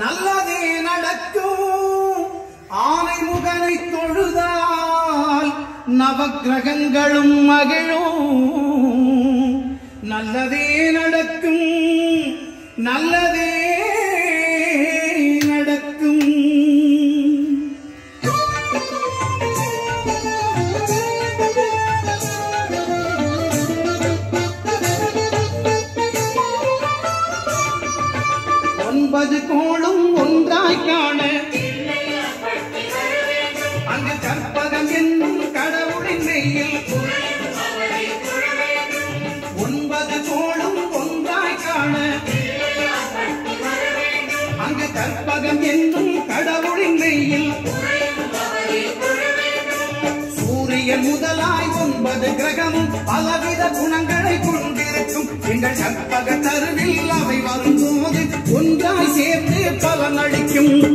நல்லதே நடக்கும் ஆனை முகனை தொழுதால் நவக்கிரகங்களும் மகிழும் நல்லதே நடக்கும் நல்லதே நடக்கும் ஒன்பது கோளும் ஒன்றாய் காண அங்கு கற்பகம் என்னும் கடவுளின் மெய்யில் ஒன்பது கோளும் ஒன்றாய் காண அங்கு கற்பகம் என்னும் கடவுளின் மெய்யில் சூரியன் முதலாய் ஒன்பது கிரகமும் பலவித குணங்களை கொண்டிருக்கும் எங்கள் கற்பக தருவில் அவை வரும்போது ஒன்றாய் சேர்ந்து பலனளிக்கும்